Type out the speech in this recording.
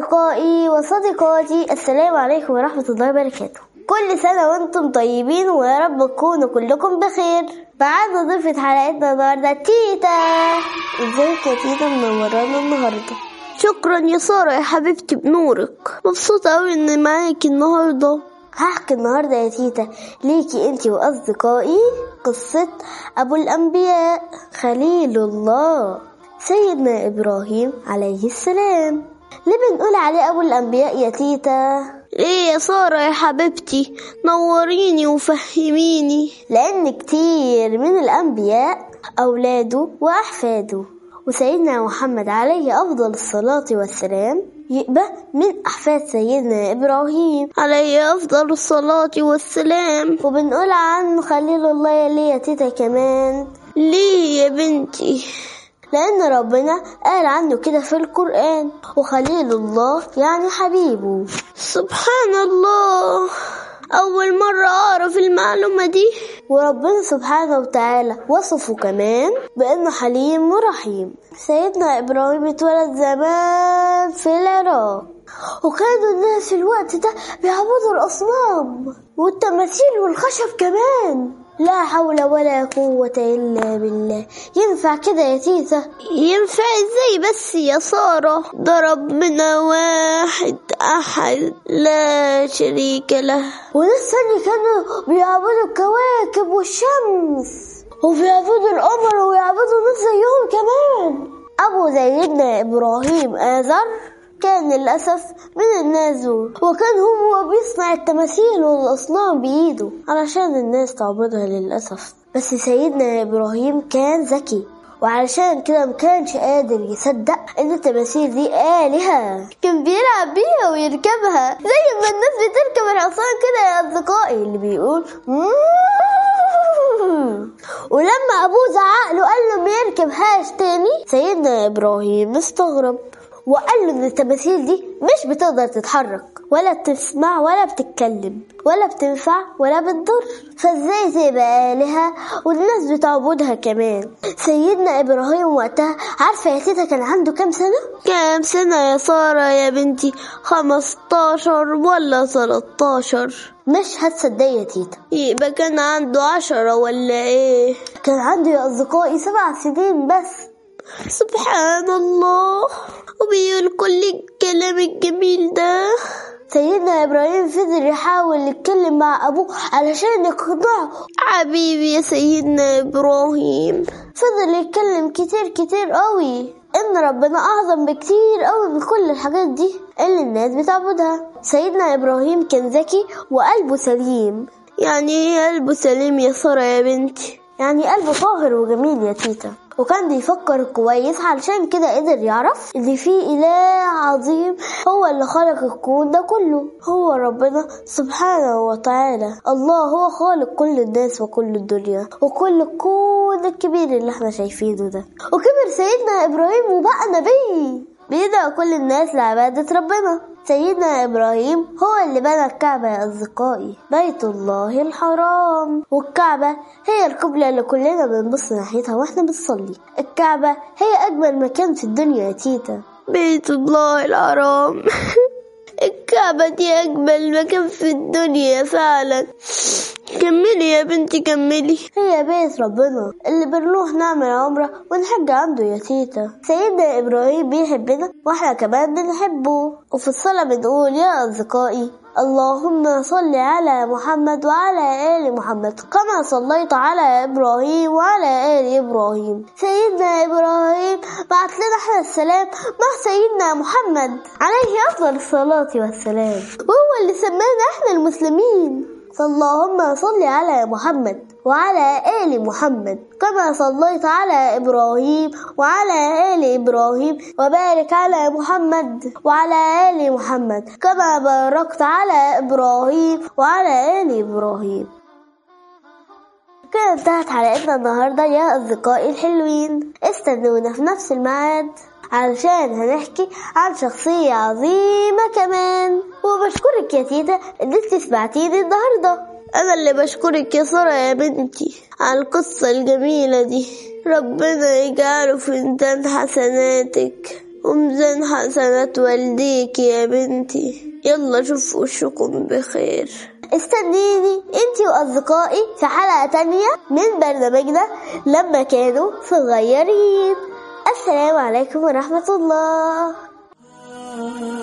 أصدقائي وصديقاتي السلام عليكم ورحمة الله وبركاته كل سنة وانتم طيبين ويا رب تكونوا كلكم بخير معانا ضيفة حلقتنا النهاردة تيتا ازيك يا تيتا منورانا النهاردة شكرا يا سارة يا حبيبتي بنورك مبسوطة أوي إني معاكي النهاردة هحكي النهاردة يا تيتا ليكي انتي وأصدقائي قصة أبو الأنبياء خليل الله سيدنا إبراهيم عليه السلام ليه بنقول عليه أبو الأنبياء يا تيتا؟ ليه يا سارة يا حبيبتي نوريني وفهميني لأن كتير من الأنبياء أولاده وأحفاده وسيدنا محمد عليه أفضل الصلاة والسلام يبقى من أحفاد سيدنا إبراهيم عليه أفضل الصلاة والسلام وبنقول عنه خليل الله يا ليه يا تيتا كمان ليه يا بنتي لأن ربنا قال عنه كده في القرآن وخليل الله يعني حبيبه سبحان الله أول مرة أعرف المعلومة دي وربنا سبحانه وتعالى وصفه كمان بأنه حليم ورحيم سيدنا إبراهيم اتولد زمان في العراق وكانوا الناس في الوقت ده بيعبدوا الأصنام والتماثيل والخشب كمان لا حول ولا قوة إلا بالله ينفع كده يا تيتا ينفع ازاي بس يا سارة ده ربنا واحد أحد لا شريك له وناس تاني كانوا بيعبدوا الكواكب والشمس وبيعبدوا القمر ويعبدوا ناس زيهم كمان أبو سيدنا إبراهيم آزر كان للأسف من الناس دول وكان هو بيصنع التماثيل والأصنام بإيده علشان الناس تعبدها للأسف بس سيدنا إبراهيم كان ذكي وعلشان كده مكانش قادر يصدق ان التماثيل دي آلهة كان بيلعب بيها ويركبها زي ما الناس بتركب الحصان كده يا أصدقائي اللي بيقول ولما أبوه زعق له قال له ما يركبهاش تاني سيدنا إبراهيم استغرب وقال له ان التماثيل دي مش بتقدر تتحرك ولا بتسمع ولا بتتكلم ولا بتنفع ولا بتضر فازاي تبقى آلهة والناس بتعبدها كمان سيدنا إبراهيم وقتها عارفة يا تيتا كان عنده كام سنة؟ كام سنة يا سارة يا بنتي خمستاشر ولا تلاتاشر مش هتصدقي يا تيتا يبقى كان عنده عشرة ولا ايه كان عنده يا أصدقائي سبع سنين بس سبحان الله وبيقول كل الكلام الجميل ده سيدنا إبراهيم فضل يحاول يتكلم مع أبوه علشان يقنعه حبيبي يا سيدنا إبراهيم فضل يتكلم كتير كتير قوي إن ربنا أعظم بكتير قوي من كل الحاجات دي اللي الناس بتعبدها سيدنا إبراهيم كان ذكي وقلبه سليم يعني ايه قلبه سليم يا سارة يا بنتي يعني قلبه طاهر وجميل يا تيتا وكان بيفكر كويس علشان كده قدر يعرف ان في اله عظيم هو اللي خلق الكون ده كله هو ربنا سبحانه وتعالى الله هو خالق كل الناس وكل الدنيا وكل الكون الكبير اللي احنا شايفينه ده وكبر سيدنا ابراهيم وبقى نبي بيدعو كل الناس لعبادة ربنا سيدنا إبراهيم هو اللي بنى الكعبة يا أصدقائي بيت الله الحرام والكعبة هي القبلة اللي كلنا بنبص ناحيتها واحنا بنصلي الكعبة هي أجمل مكان في الدنيا يا تيتا بيت الله الحرام الكعبة دي أجمل مكان في الدنيا فعلا كملي يا بنتي كملي هي بيت ربنا اللي بنروح نعمل عمرة ونحج عنده يا تيتا سيدنا إبراهيم بيحبنا واحنا كمان بنحبه وفي الصلاة بنقول يا أصدقائي اللهم صل على محمد وعلى آل محمد كما صليت على إبراهيم وعلى آل إبراهيم سيدنا إبراهيم بعت لنا احنا السلام مع سيدنا محمد عليه أفضل الصلاة والسلام وهو اللي سمانا احنا المسلمين فاللهم صل على محمد وعلى آل محمد كما صليت على إبراهيم وعلى آل إبراهيم وبارك على محمد وعلى آل محمد كما باركت على إبراهيم وعلى آل إبراهيم كده انتهت حلقتنا النهاردة يا أصدقائي الحلوين استنونا في نفس الميعاد علشان هنحكي عن شخصية عظيمة كمان وبشكرك يا تيتا ان انت سمعتيني النهاردة أنا اللي بشكرك يا سارة يا بنتي على القصة الجميلة دي ربنا يجعله في ميزان حسناتك وميزان حسنات والديك يا بنتي يلا شوف وشكم بخير استنيني انتي واصدقائي في حلقة تانية من برنامجنا لما كانوا صغيرين السلام عليكم ورحمة الله